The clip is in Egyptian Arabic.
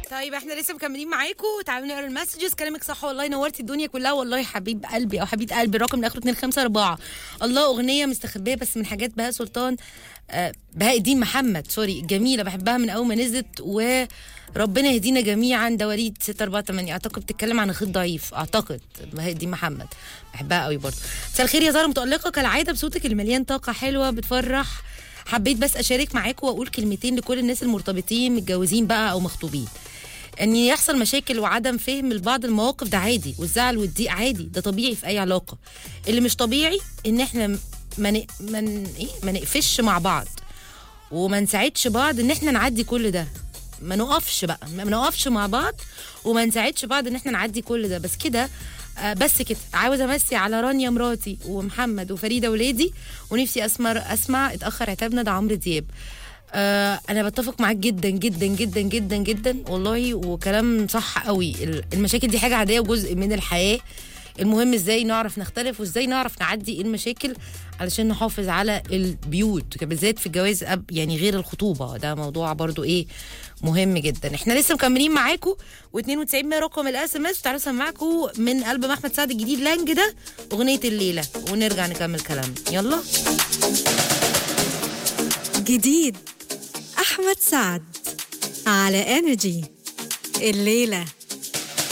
طيب احنا لسه مكملين معاكم تعالوا نقرا المسجز كلامك صح والله نورتي الدنيا كلها والله حبيب قلبي او حبيب قلبي الرقم اللي اخره 254 الله اغنيه مستخبيه بس من حاجات بهاء سلطان آه بهاء الدين محمد سوري جميله بحبها من اول ما نزلت وربنا يهدينا جميعا ده وليد 648 اعتقد بتتكلم عن خيط ضعيف اعتقد بهاء الدين محمد بحبها قوي برضه مساء الخير يا زهره متالقه كالعاده بصوتك المليان طاقه حلوه بتفرح حبيت بس اشارك معاكم واقول كلمتين لكل الناس المرتبطين متجوزين بقى او مخطوبين ان يحصل مشاكل وعدم فهم لبعض المواقف ده عادي والزعل والضيق عادي ده طبيعي في اي علاقه اللي مش طبيعي ان احنا ما ن... ما ن... ايه ما نقفش مع بعض وما نساعدش بعض ان احنا نعدي كل ده ما نقفش بقى ما نقفش مع بعض وما نساعدش بعض ان احنا نعدي كل ده بس كده آه بس كده عاوزه امسي على رانيا مراتي ومحمد وفريده ولادي ونفسي اسمع اسمع اتاخر عتابنا ده عمرو دياب آه انا بتفق معاك جدا جدا جدا جدا جدا والله وكلام صح قوي المشاكل دي حاجه عاديه وجزء من الحياه المهم ازاي نعرف نختلف وازاي نعرف نعدي المشاكل علشان نحافظ على البيوت بالذات في الجواز أب يعني غير الخطوبه ده موضوع برضو ايه مهم جدا احنا لسه مكملين معاكم و92 رقم الاس ام اس تعالوا اسمعكم من البوم احمد سعد الجديد لانج ده اغنيه الليله ونرجع نكمل كلامنا يلا جديد أحمد سعد على انرجي الليلة